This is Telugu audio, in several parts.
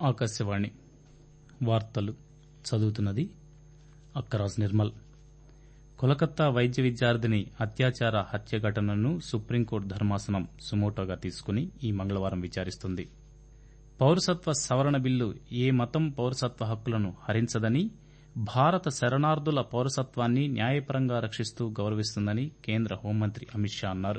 ఆకాశవాణి వార్తలు చదువుతున్నది అక్కరాజ్ నిర్మల్ కోలకత్తా వైద్య విద్యార్థిని అత్యాచార హత్య ఘటనను సుప్రీంకోర్టు ధర్మాసనం సుమోటోగా తీసుకుని ఈ మంగళవారం విచారిస్తుంది పౌరసత్వ సవరణ బిల్లు ఏ మతం పౌరసత్వ హక్కులను హరించదని భారత శరణార్థుల పౌరసత్వాన్ని న్యాయపరంగా రక్షిస్తూ గౌరవిస్తుందని కేంద్ర హోంమంత్రి అమిత్ షా అన్నారు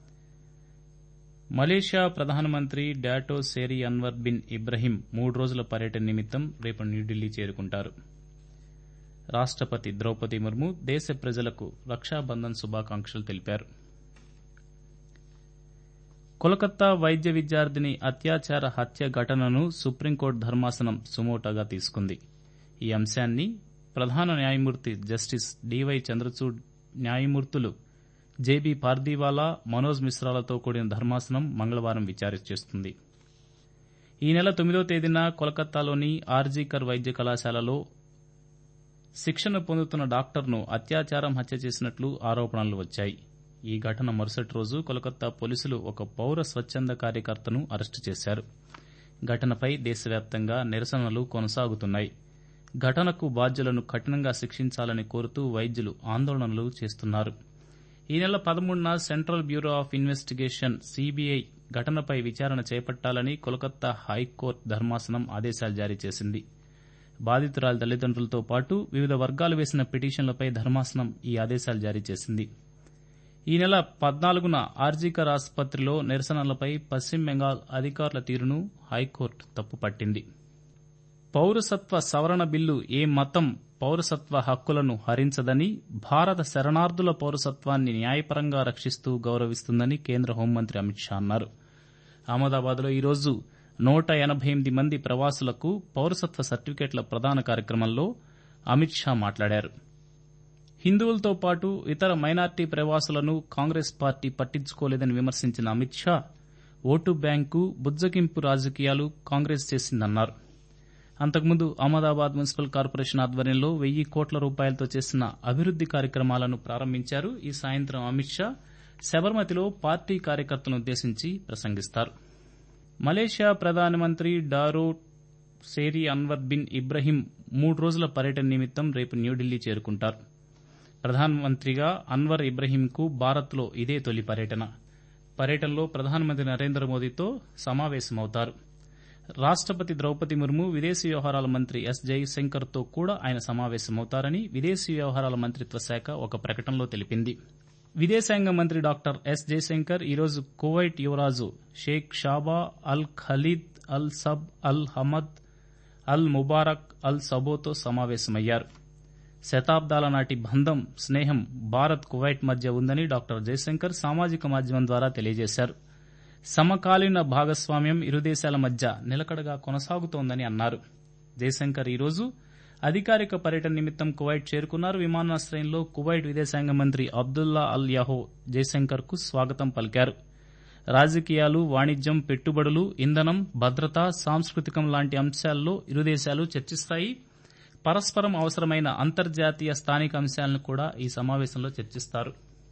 మలేషియా ప్రధానమంత్రి డాటో సేరి అన్వర్ బిన్ ఇబ్రహీం మూడు రోజుల పర్యటన నిమిత్తం రేపు న్యూఢిల్లీ చేరుకుంటారు రాష్టపతి ద్రౌపది ముర్ము దేశ ప్రజలకు రక్షాబంధన్ శుభాకాంక్షలు తెలిపారు కోలకత్తా వైద్య విద్యార్థిని అత్యాచార హత్య ఘటనను సుప్రీంకోర్టు ధర్మాసనం సుమోటోగా తీసుకుంది ఈ అంశాన్ని ప్రధాన న్యాయమూర్తి జస్టిస్ డివై చంద్రచూడ్ న్యాయమూర్తులు జేబీ పార్దీవాలా మనోజ్ మిశ్రాలతో కూడిన ధర్మాసనం మంగళవారం విచారణ చేస్తుంది ఈ నెల తొమ్మిదో తేదీన కోల్కతాలోని ఆర్జీకర్ వైద్య కళాశాలలో శిక్షణ పొందుతున్న డాక్టర్ను అత్యాచారం హత్య చేసినట్లు ఆరోపణలు వచ్చాయి ఈ ఘటన మరుసటి రోజు కోల్కతా పోలీసులు ఒక పౌర స్వచ్చంద కార్యకర్తను అరెస్టు చేశారు ఘటనపై దేశవ్యాప్తంగా నిరసనలు కొనసాగుతున్నాయి ఘటనకు బాధ్యులను కఠినంగా శిక్షించాలని కోరుతూ వైద్యులు ఆందోళనలు చేస్తున్నారు ఈ నెల పదమూడున Central Bureau of Investigation CBI ఘటనపై విచారణ చేపట్టాలని కోల్కతా హైకోర్టు ధర్మాసనం ఆదేశాలు జారీ చేసింది బాధితురాలి తల్లిదండ్రులతో పాటు వివిధ వర్గాలు వేసిన పిటిషన్లపై ధర్మాసనం ఈ ఆదేశాలు జారీ చేసింది ఈ నెల పద్నాలుగున ఆర్జీకర్ ఆసుపత్రిలో నిరసనలపై పశ్చిమ బెంగాల్ అధికారుల తీరును హైకోర్టు తప్పుపట్టింది పౌరసత్వ సవరణ బిల్లు ఏ మతం పౌరసత్వ హక్కులను హరించదని భారత శరణార్థుల పౌరసత్వాన్ని న్యాయపరంగా రక్షిస్తూ గౌరవిస్తుందని కేంద్ర హోంమంత్రి అమిత్ షా అన్నారు అహ్మదాబాద్లో ఈరోజు నూట ఎనబై ఎనిమిది మంది ప్రవాసులకు పౌరసత్వ సర్టిఫికెట్ల ప్రదాన కార్యక్రమంలో అమిత్ షా మాట్లాడారు హిందువులతో పాటు ఇతర మైనార్టీ ప్రవాసులను కాంగ్రెస్ పార్టీ పట్టించుకోలేదని విమర్శించిన అమిత్ షా ఓటు బ్యాంకు బుజ్జగింపు రాజకీయాలు కాంగ్రెస్ చేసిందన్నారు అంతకుముందు అహ్మదాబాద్ మున్సిపల్ కార్పొరేషన్ ఆధ్వర్యంలో వెయ్యి కోట్ల రూపాయలతో చేసిన అభివృద్ది కార్యక్రమాలను ప్రారంభించారు ఈ సాయంత్రం అమిత్ షా శబర్మతిలో పార్టీ కార్యకర్తలను ఉద్దేశించి ప్రసంగిస్తారు మలేషియా ప్రధానమంత్రి డారో సేరి అన్వర్ బిన్ ఇబ్రహీం మూడు రోజుల పర్యటన నిమిత్తం రేపు న్యూఢిల్లీ చేరుకుంటారు ప్రధానమంత్రిగా అన్వర్ ఇబ్రహీంకు భారత్లో ఇదే తొలి పర్యటన పర్యటనలో ప్రధానమంత్రి నరేంద్ర మోదీతో సమావేశమవుతారు రాష్టపతి ద్రౌపది ముర్ము విదేశీ వ్యవహారాల మంత్రి ఎస్ జయశంకర్తో కూడా ఆయన సమావేశమవుతారని విదేశీ వ్యవహారాల మంత్రిత్వ శాఖ ఒక ప్రకటనలో తెలిపింది విదేశాంగ మంత్రి డాక్టర్ ఎస్ జయశంకర్ ఈరోజు కువైట్ యువరాజు Sheikh Sabah Al Khalid Al Sabah Al Hamad Al Mubarak Al సబోతో సమావేశమయ్యారు శతాబ్దాల నాటి బంధం స్నేహం భారత్ కువైట్ మధ్య ఉందని డాక్టర్ జయశంకర్ సామాజిక మాధ్యమం ద్వారా తెలియజేశారు సమకాలీన భాగస్వామ్యం ఇరు దేశాల మధ్య నిలకడగా కొనసాగుతోందని అన్నారు జయశంకర్ ఈరోజు అధికారిక పర్యటన నిమిత్తం కువైట్ చేరుకున్నారు విమానాశ్రయంలో కువైట్ విదేశాంగ మంత్రి అబ్దుల్లా అల్ యాహో జయశంకర్ కు స్వాగతం పలికారు రాజకీయాలు వాణిజ్యం పెట్టుబడులు ఇంధనం భద్రత సాంస్కృతికం లాంటి అంశాల్లో ఇరు దేశాలు చర్చిస్తాయి పరస్పరం అవసరమైన అంతర్జాతీయ స్థానిక అంశాలను కూడా ఈ సమావేశంలో చర్చిస్తారు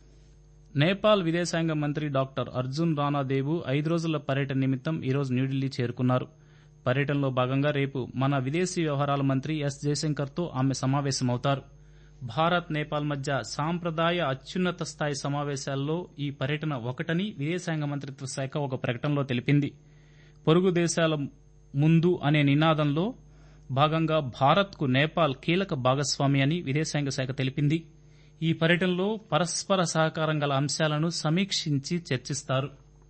నేపాల్ విదేశాంగ మంత్రి డాక్టర్ అర్జున్ రానాదేవు ఐదు రోజుల పర్యటన నిమిత్తం ఈరోజు న్యూఢిల్లీ చేరుకున్నారు పర్యటనలో భాగంగా రేపు మన విదేశీ వ్యవహారాల మంత్రి ఎస్ జయశంకర్తో ఆమె సమావేశమవుతారు భారత్ నేపాల్ మధ్య సాంప్రదాయ అత్యున్నత స్థాయి సమావేశాల్లో ఈ పర్యటన ఒకటని విదేశాంగ మంత్రిత్వ శాఖ ఒక ప్రకటనలో తెలిపింది పొరుగు దేశాల ముందు అనే నినాదంలో భాగంగా భారత్కు నేపాల్ కీలక భాగస్వామి అని విదేశాంగ శాఖ తెలిపింది ఈ పర్యటనలో పరస్పర సహకారం గల అంశాలను సమీక్షించి చర్చిస్తారు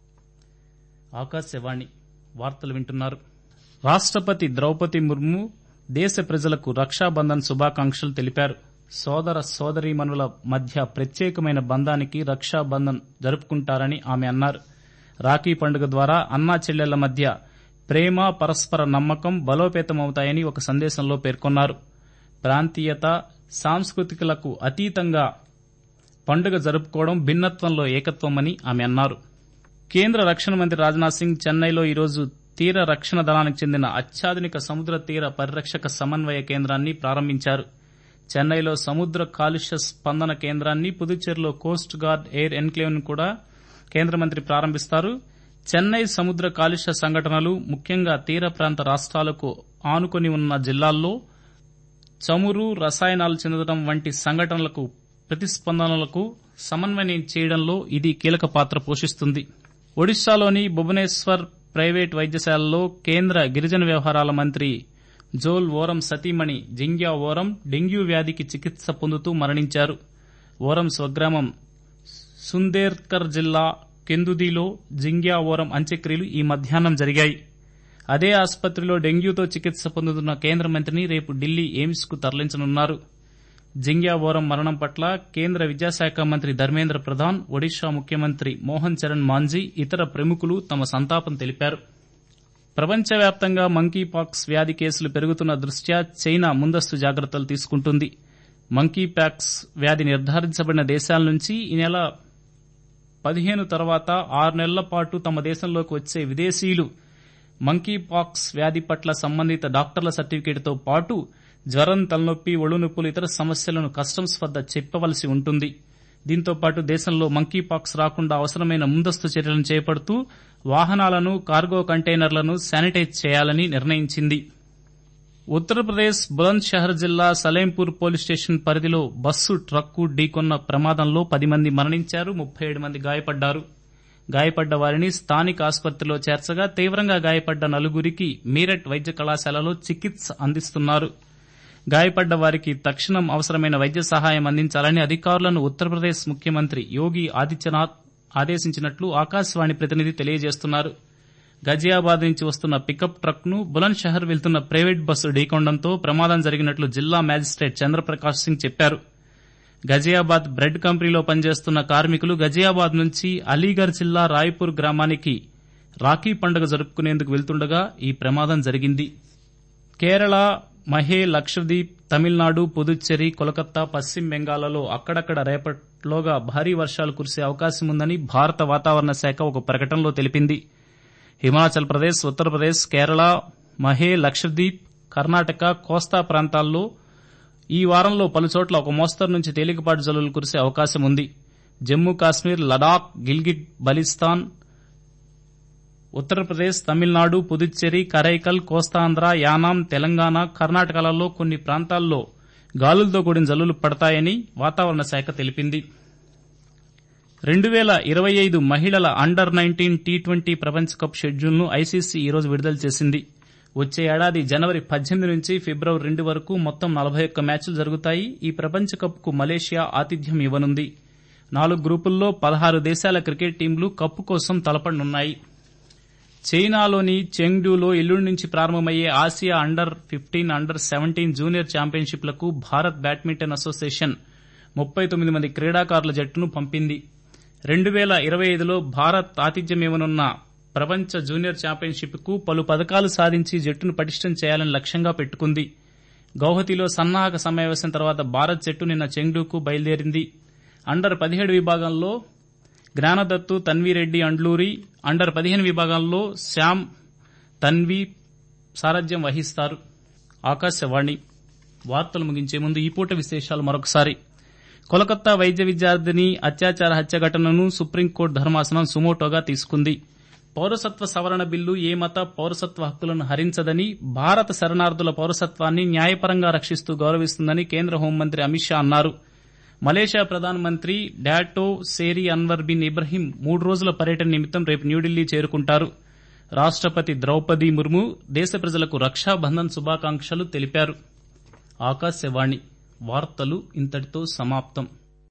ఆకాశవాణి వార్తలు వింటున్నారు రాష్టపతి ద్రౌపది ముర్ము దేశ ప్రజలకు రక్షాబంధన్ శుభాకాంక్షలు తెలిపారు సోదర సోదరీమణుల మధ్య ప్రత్యేకమైన బంధానికి రక్షాబంధన్ జరుపుకుంటారని ఆమె అన్నారు రాఖీ పండుగ ద్వారా అన్నా చెల్లెళ్ల మధ్య ప్రేమ పరస్పర నమ్మకం బలోపేతమవుతాయని ఒక సందేశంలో పేర్కొన్నారు ప్రాంతీయత సాంస్కృతికలకు అతీతంగా పండుగ జరుపుకోవడం భిన్నత్వంలో ఏకత్వమని ఆమె అన్నారు కేంద్ర రక్షణ మంత్రి రాజ్నాథ్ సింగ్ చెన్నైలో ఈరోజు తీర రక్షణ దళానికి చెందిన అత్యాధునిక సముద్ర తీర పరిరక్షక సమన్వయ కేంద్రాన్ని ప్రారంభించారు చెన్నైలో సముద్ర కాలుష్య స్పందన కేంద్రాన్ని పుదుచ్చేరిలో కోస్ట్ గార్డ్ ఎయిర్ ఎన్క్లేవ్ ను కూడా కేంద్ర మంత్రి ప్రారంభిస్తారు చెన్నై సముద్ర కాలుష్య సంఘటనలు ముఖ్యంగా తీర ప్రాంత రాష్ట్రాలకు ఆనుకొని ఉన్న జిల్లాల్లో చమురు రసాయనాలు చెందడం వంటి సంఘటనలకు ప్రతిస్పందనలకు సమన్వయం చేయడంలో ఇది కీలక పాత్ర పోషిస్తుంది ఒడిశాలోని భువనేశ్వర్ ప్రైవేట్ వైద్యశాలలో కేంద్ర గిరిజన వ్యవహారాల మంత్రి జోల్ ఓరం సతీమణి జింగ్యా ఓరం డెంగ్యూ వ్యాధికి చికిత్స పొందుతూ మరణించారు ఓరం స్వగ్రామం సుందేర్కర్ జిల్లా కెందుదిలో జింగ్యా ఓరం అంత్యక్రియలు ఈ మధ్యాహ్నం జరిగాయి అదే ఆసుపత్రిలో డెంగ్యూతో చికిత్స పొందుతున్న కేంద్ర మంత్రిని రేపు ఢిల్లీ ఎయిమ్స్ కు తరలించనున్నారు జింగ్యా ఓరం మరణం పట్ల కేంద్ర విద్యాశాఖ మంత్రి ధర్మేంద్ర ప్రధాన్ ఒడిషా ముఖ్యమంత్రి మోహన్ చరణ్ మాంజీ ఇతర ప్రముఖులు తమ సంతాపం తెలిపారు ప్రపంచవ్యాప్తంగా మంకీపాక్స్ వ్యాధి కేసులు పెరుగుతున్న దృష్ట్యా చైనా ముందస్తు జాగ్రత్తలు తీసుకుంటుంది మంకీపాక్స్ వ్యాధి నిర్ధారించబడిన దేశాల నుంచి ఈ నెల పదిహేను తర్వాత ఆరు నెలల పాటు తమ దేశంలోకి వచ్చే విదేశీయులు మంకీపాక్స్ వ్యాధి పట్ల సంబంధిత డాక్టర్ల సర్టిఫికేట్తో పాటు జ్వరం తలనొప్పి ఒళ్ళునొప్పులు ఇతర సమస్యలను కస్టమ్స్ వద్ద చెప్పవలసి ఉంటుంది దీంతో పాటు దేశంలో మంకీపాక్స్ రాకుండా అవసరమైన ముందస్తు చర్యలను చేపడుతూ వాహనాలను కార్గో కంటైనర్లను శానిటైజ్ చేయాలని నిర్ణయించింది ఉత్తరప్రదేశ్ బులంద్ షహర్ జిల్లా సలేంపూర్ పోలీస్ స్టేషన్ పరిధిలో బస్సు ట్రక్కు ఢీకొన్న ప్రమాదంలో పది మంది మరణించారు ముప్పై ఏడు మంది గాయపడ్డారు గాయపడ్డ వారిని స్థానిక ఆసుపత్రిలో చేర్చగా తీవ్రంగా గాయపడ్డ నలుగురికి మీరట్ వైద్య కళాశాలలో చికిత్స అందిస్తున్నారు గాయపడ్డ వారికి తక్షణం అవసరమైన వైద్య సహాయం అందించాలని అధికారులను ఉత్తరప్రదేశ్ ముఖ్యమంత్రి యోగి ఆదిత్యనాథ్ ఆదేశించినట్లు ఆకాశవాణి ప్రతినిధి తెలియజేస్తున్నారు గజియాబాద్ నుంచి వస్తున్న పికప్ ట్రక్ ను బులంద్ షహర్ వెళ్తున్న ప్రైవేట్ బస్సు ఢీకొనడంతో ప్రమాదం జరిగినట్లు జిల్లా మేజిస్ట్రేట్ చంద్రప్రకాష్ సింగ్ చెప్పారు గజియాబాద్ బ్రెడ్ కంపెనీలో పనిచేస్తున్న కార్మికులు గజియాబాద్ నుంచి అలీగర్ జిల్లా రాయ్పూర్ గ్రామానికి రాఖీ పండుగ జరుపుకునేందుకు వెళ్తుండగా ఈ ప్రమాదం జరిగింది కేరళ మహే లక్షద్వీప్ తమిళనాడు పుదుచ్చేరి కోలకత్తా పశ్చిమ బెంగాల్లో అక్కడక్కడ రేపట్లోగా భారీ వర్షాలు కురిసే అవకాశం ఉందని భారత వాతావరణ శాఖ ఒక ప్రకటనలో తెలిపింది హిమాచల్ ప్రదేశ్ ఉత్తరప్రదేశ్ కేరళ మహే లక్షద్వీప్ కర్ణాటక కోస్తా ప్రాంతాల్లో ఈ వారంలో పలుచోట్ల ఒక మోస్తరు నుంచి తేలికపాటి జల్లులు కురిసే అవకాశం ఉంది జమ్మూ కాశ్మీర్ లడాక్ గిల్గిట్ బలిస్తాన్ ఉత్తరప్రదేశ్ తమిళనాడు పుదుచ్చేరి కరైకల్ కోస్తాంధ్ర యానాం తెలంగాణ కర్ణాటకలలో కొన్ని ప్రాంతాల్లో గాలులతో కూడిన జల్లులు పడతాయని వాతావరణ శాఖ తెలిపింది రెండు వేల ఇరవై ఐదు మహిళల అండర్ నైన్టీన్ టీ ట్వంటీ ప్రపంచ కప్ షెడ్యూల్ను ఐసీసీ ఈరోజు విడుదల చేసింది వచ్చే ఏడాది జనవరి పద్దెనిమిది నుంచి ఫిబ్రవరి రెండు వరకు మొత్తం నలభై ఒక్క మ్యాచ్లు జరుగుతాయి ఈ ప్రపంచ కప్కు మలేషియా ఆతిథ్యం ఇవ్వనుంది నాలుగు గ్రూపుల్లో పదహారు దేశాల క్రికెట్ టీంలు కప్పు కోసం తలపడనున్నాయి చైనాలోని చెంగ్డూలో ఎల్లుండి నుంచి ప్రారంభమయ్యే Asia under fifteen under seventeen junior ఛాంపియన్షిప్లకు భారత్ బ్యాడ్మింటన్ అసోసియేషన్ ముప్పై తొమ్మిది మంది క్రీడాకారుల జట్టును పంపింది రెండు వేల ఇరవై ఐదులో భారత్ ఆతిథ్యం ఇవ్వనున్న ప్రపంచ జూనియర్ ఛాంపియన్షిప్కు పలు పథకాలు సాధించి జట్టును పటిష్టం చేయాలని లక్ష్యంగా పెట్టుకుంది గౌహతిలో సన్నాహక సమావేశం తర్వాత భారత్ జట్టు నిన్న చెంగ్డూకు బయలుదేరింది అండర్ పదిహేడు విభాగంలో జ్ఞానదత్తు తన్వీరెడ్డి అండ్లూరి అండర్ పదిహేను విభాగంలో శ్యామ్ తన్వి సారథ్యం వహిస్తారు ఆకాశవాణి వార్తలు ముగించే ముందు ఈ పూట విశేషాలు మరొకసారి కోలకత్తా వైద్య విద్యార్థిని అత్యాచార హత్య ఘటనను సుప్రీంకోర్టు ధర్మాసనం సుమోటోగా తీసుకుంది పౌరసత్వ సవరణ బిల్లు ఏ మత పౌరసత్వ హక్కులను హరించదని భారత శరణార్థుల పౌరసత్వాన్ని న్యాయపరంగా రక్షిస్తూ గౌరవిస్తుందని కేంద్ర హోంమంత్రి అమిత్ షా అన్నారు మలేషియా ప్రధానమంత్రి డాటో సేరి అన్వర్ బిన్ ఇబ్రహీం మూడు రోజుల పర్యటన నిమిత్తం రేపు న్యూఢిల్లీ చేరుకుంటారు రాష్టపతి ద్రౌపది ముర్ము దేశ ప్రజలకు రక్షాబంధన్ శుభాకాంక్షలు తెలిపారు ఆకాశవాణి వార్తలు ఇంతటితో సమాప్తం